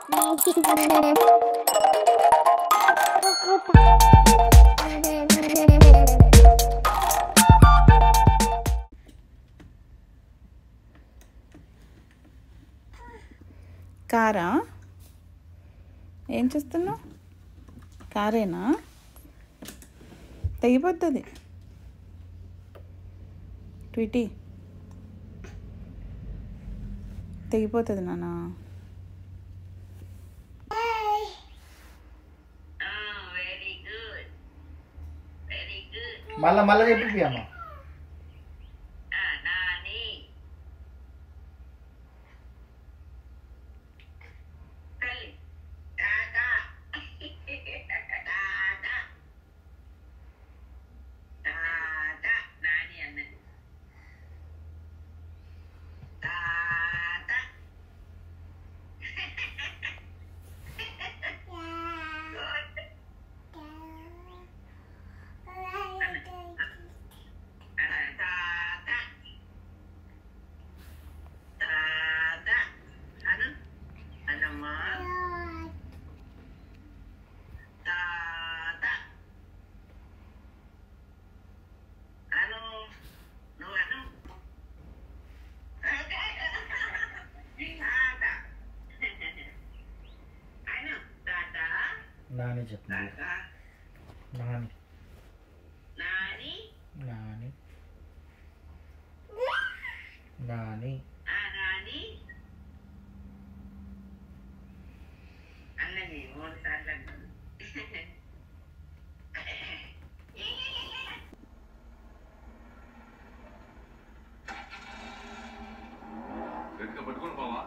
కారా ఏం చేస్తున్నావు కారేనా తెగిపోతుంది ట్విటీ తెగిపోతుంది నాన్న వెరీ గుడ్ వెరీ గుడ్ మళ్ళా మళ్ళా చెప్పి అమ్మ నాని తల్లి తాత తాత తాత నాని అన్నది తాత గుడ్ తాత తాత అను అనమ్మా తాత అను నువ్వు అను తాత అను తాత నాని చెప్పు తాత నాని నాని నాని నాని ఆ నాని అన్నది మూడు సార్లు అన్నాను గట్టిగా పట్టుకొని పోవా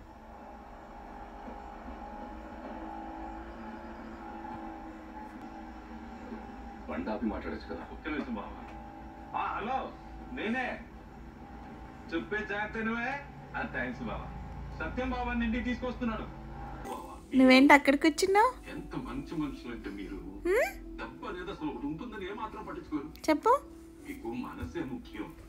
బండి ఆపి మాట్లాడచ్చు కదా ఒక్క నిమిషం బావా ఆ, హలో నేనే చెప్పే జాగ్రత్త నువ్వే థ్యాంక్స్ బావా సత్యం బాబా ఇంటికి తీసుకొస్తున్నాడు బావా, నువ్వేంటి అక్కడికి వచ్చినావు ఎంత మంచి మనుషులు అంటే మీరు డబ్బు అనేది అసలు ఒకటి ఉంటుందని ఏమాత్రం పట్టించుకోరు చెప్పు మీకు మనసే ముఖ్యం